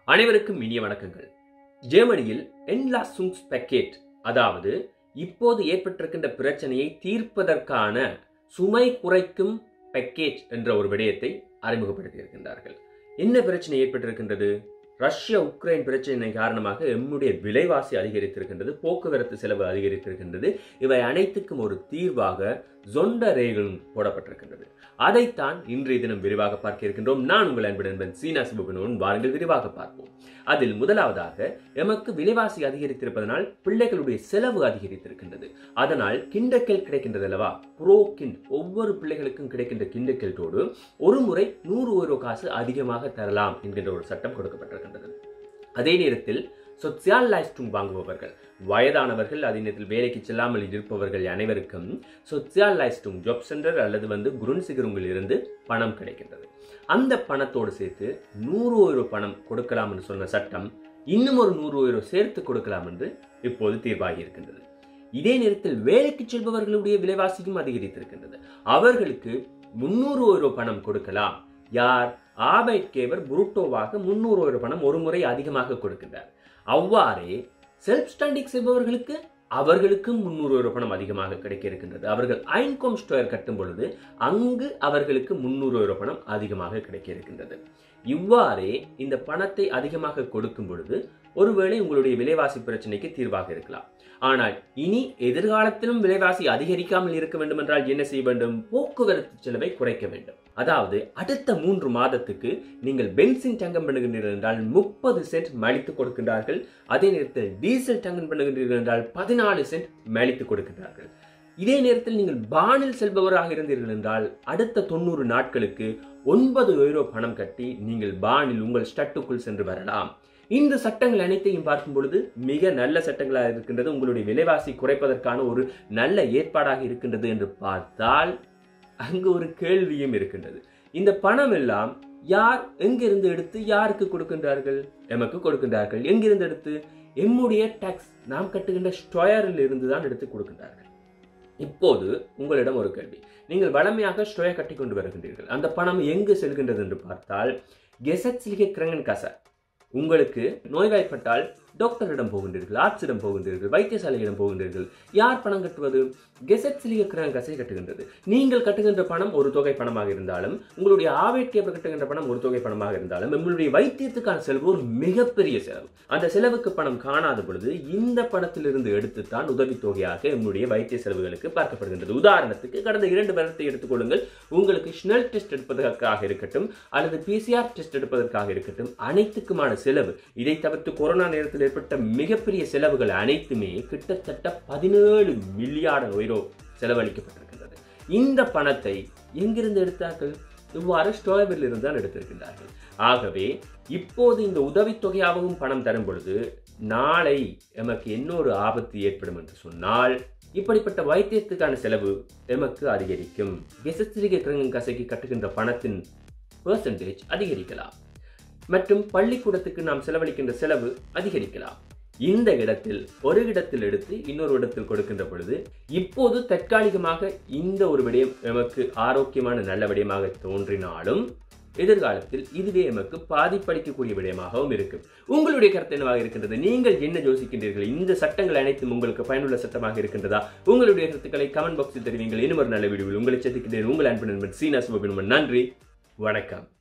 அனைவருக்கும் இனிய வணக்கங்கள் ஜெர்மனியில் என்லாசுங்ஸ் பேக்கெட் அதாவது இப்போது ஏற்பட்டிருக்கின்ற பிரச்சனையை தீர்ப்பதற்கான சுமை குறைக்கும் பேக்கேஜ் என்ற ஒரு விடயத்தை அறிமுகப்படுத்தி இருக்கின்றார்கள் என்ன பிரச்சனை ஏற்பட்டிருக்கின்றது ரஷ்யா உக்ரைன் பிரச்சனை காரணமாக எம்முடைய விலைவாசி அதிகரித்திருக்கின்றது போக்குவரத்து செலவு அதிகரித்திருக்கின்றது இவை அனைத்துக்கும் ஒரு தீர்வாக சொண்ட ரேகலும் போடப்பட்டிருக்கின்றது அதைத்தான் இன்றைய தினம் விரிவாக பார்க்க இருக்கின்றோம் நான் உங்கள் அன்பு நண்பன் சீனா சிவகுணவன் வாருங்கள் விரிவாக பார்ப்போம் அதில் முதலாவதாக எமக்கு விலைவாசி அதிகரித்திருப்பதனால் பிள்ளைகளுடைய செலவு அதிகரித்திருக்கின்றது அதனால் கிண்டக்கெல் கிடைக்கின்றது அல்லவா ப்ரோ கிண்ட் ஒவ்வொரு பிள்ளைகளுக்கும் கிடைக்கின்ற கிண்டக்கெல்ட்டோடு ஒரு முறை நூறு ஓரோ காசு அதிகமாக தரலாம் என்கின்ற ஒரு சட்டம் கொடுக்கப்பட்டிருக்கின்றது அதே நேரத்தில் சொசியல் லைஸ்டும் வாங்குபவர்கள் வயதானவர்கள் அதே நேரத்தில் வேலைக்கு செல்லாமல் இருப்பவர்கள் அனைவருக்கும் சொசியல் லைஸ்டும் ஜாப் சென்டர் அல்லது வந்து குருன்சிகருங்கில் இருந்து பணம் கிடைக்கின்றது அந்த பணத்தோடு சேர்த்து நூறு ஓய்ரோ பணம் கொடுக்கலாம் என்று சொன்ன சட்டம் இன்னும் ஒரு நூறு ஓய்ரோ சேர்த்து கொடுக்கலாம் என்று இப்போது தீர்வாகி இருக்கின்றது இதே நேரத்தில் வேலைக்கு செல்பவர்களுடைய விலைவாசியும் அதிகரித்திருக்கின்றது அவர்களுக்கு முன்னூறு ஓய்ரோ பணம் கொடுக்கலாம் யார் ஆபைட்கேவர் புருட்டோவாக முன்னூறு ஓய்ரோ பணம் ஒரு முறை அதிகமாக கொடுக்கின்றார் அவ்வாறே செல்ஃப் ஸ்டாண்டிங் செய்பவர்களுக்கு அவர்களுக்கும் முன்னூறு ரூபாய் பணம் அதிகமாக கிடைக்க இருக்கின்றது அவர்கள் ஐன்கோம் ஸ்டோயர் கட்டும் பொழுது அங்கு அவர்களுக்கு முன்னூறு ரூபாய் பணம் அதிகமாக கிடைக்க இருக்கின்றது இவ்வாறே இந்த பணத்தை அதிகமாக கொடுக்கும் பொழுது ஒருவேளை உங்களுடைய விலைவாசி பிரச்சனைக்கு தீர்வாக இருக்கலாம் ஆனால் இனி எதிர்காலத்திலும் விலைவாசி அதிகரிக்காமல் இருக்க வேண்டும் என்றால் என்ன செய்ய வேண்டும் போக்குவரத்து செலவை குறைக்க வேண்டும் அதாவது அடுத்த மூன்று மாதத்துக்கு நீங்கள் பென்சின் டங்கம் பண்ணுகின்றீர்கள் என்றால் முப்பது சென்ட் மலித்து கொடுக்கின்றார்கள் அதே நேரத்தில் டீசல் டங்கம் பண்ணுகின்றீர்கள் என்றால் பதினாலு சென்ட் மலித்து கொடுக்கின்றார்கள் இதே நேரத்தில் நீங்கள் பானில் செல்பவராக இருந்தீர்கள் என்றால் அடுத்த தொண்ணூறு நாட்களுக்கு ஒன்பது யூரோ பணம் கட்டி நீங்கள் பானில் உங்கள் ஸ்டட்டுக்குள் சென்று வரலாம் இந்த சட்டங்கள் அனைத்தையும் பார்க்கும் பொழுது மிக நல்ல சட்டங்களாக இருக்கின்றது உங்களுடைய விலைவாசி குறைப்பதற்கான ஒரு நல்ல ஏற்பாடாக இருக்கின்றது என்று பார்த்தால் அங்கு ஒரு கேள்வியும் இருக்கின்றது இந்த பணம் எல்லாம் யார் எங்கிருந்து எடுத்து யாருக்கு கொடுக்கின்றார்கள் எமக்கு கொடுக்கின்றார்கள் எங்கிருந்து எடுத்து எம்முடைய டாக்ஸ் நாம் கட்டுகின்ற ஸ்டொயரில் இருந்து தான் எடுத்து கொடுக்கின்றார்கள் இப்போது உங்களிடம் ஒரு கேள்வி நீங்கள் வளமையாக ஸ்டொயர் கட்டி கொண்டு வருகின்றீர்கள் அந்த பணம் எங்கு செல்கின்றது என்று பார்த்தால் கெசட்ஸ்லிகே கிரங்கன் கச உங்களுக்கு நோய்வாய்ப்பட்டால் டாக்டரிடம் போகின்றீர்கள் ஆர்ட்ஸிடம் போகின்றீர்கள் வைத்தியசாலையிடம் போகின்றீர்கள் யார் பணம் கட்டுவது கெசட் சிலிக கசை கட்டுகின்றது நீங்கள் கட்டுகின்ற பணம் ஒரு தொகை பணமாக இருந்தாலும் உங்களுடைய ஆவேட்கேப்ப கட்டுகின்ற பணம் ஒரு தொகை பணமாக இருந்தாலும் உங்களுடைய வைத்தியத்துக்கான செலவு ஒரு மிகப்பெரிய செலவு அந்த செலவுக்கு பணம் காணாத பொழுது இந்த பணத்திலிருந்து எடுத்துத்தான் உதவித்தொகையாக நம்முடைய வைத்திய செலவுகளுக்கு பார்க்கப்படுகின்றது உதாரணத்துக்கு கடந்த இரண்டு வருடத்தை எடுத்துக்கொள்ளுங்கள் உங்களுக்கு ஸ்னெல் டெஸ்ட் எடுப்பதற்காக இருக்கட்டும் அல்லது பிசிஆர் டெஸ்ட் எடுப்பதற்காக இருக்கட்டும் அனைத்துக்குமான செலவு இதை தவிர்த்து கொரோனா நேரத்தில் ஏற்பட்ட மிகப்பெரிய செலவுகள் அனைத்துமே கிட்டத்தட்ட பதினேழு மில்லியார்டு ஒய்ரோ செலவழிக்கப்பட்டிருக்கின்றது இந்த பணத்தை எங்கிருந்து எடுத்தார்கள் இவ்வாறு ஸ்டோயவில் இருந்து தான் எடுத்திருக்கின்றார்கள் ஆகவே இப்போது இந்த உதவித்தொகையாகவும் பணம் தரும் பொழுது நாளை எமக்கு இன்னொரு ஆபத்து ஏற்படும் என்று சொன்னால் இப்படிப்பட்ட வைத்தியத்துக்கான செலவு எமக்கு அதிகரிக்கும் கெசஸ்திரிகை கிரங்கன் கசைக்கு கட்டுகின்ற பணத்தின் பெர்சன்டேஜ் அதிகரிக்கலாம் மற்றும் பள்ளிக்கூடத்துக்கு நாம் செலவழிக்கின்ற செலவு அதிகரிக்கலாம் இந்த இடத்தில் ஒரு இடத்தில் எடுத்து இன்னொரு இடத்தில் கொடுக்கின்ற பொழுது இப்போது தற்காலிகமாக இந்த ஒரு விடயம் எமக்கு ஆரோக்கியமான நல்ல விடயமாக தோன்றினாலும் எதிர்காலத்தில் இதுவே எமக்கு பாதிப்பளிக்கக்கூடிய விடயமாகவும் இருக்கும் உங்களுடைய கருத்து என்னவாக இருக்கின்றது நீங்கள் என்ன யோசிக்கின்றீர்கள் இந்த சட்டங்கள் அனைத்தும் உங்களுக்கு பயனுள்ள சட்டமாக இருக்கின்றதா உங்களுடைய கருத்துக்களை கமெண்ட் பாக்ஸில் தெரிவிங்கள் இன்னும் ஒரு நல்ல வீடியோவில் உங்களை சந்திக்கின்றேன் உங்கள் அன்பு நண்பன் சீனா சிவபின் நன்றி வணக்கம்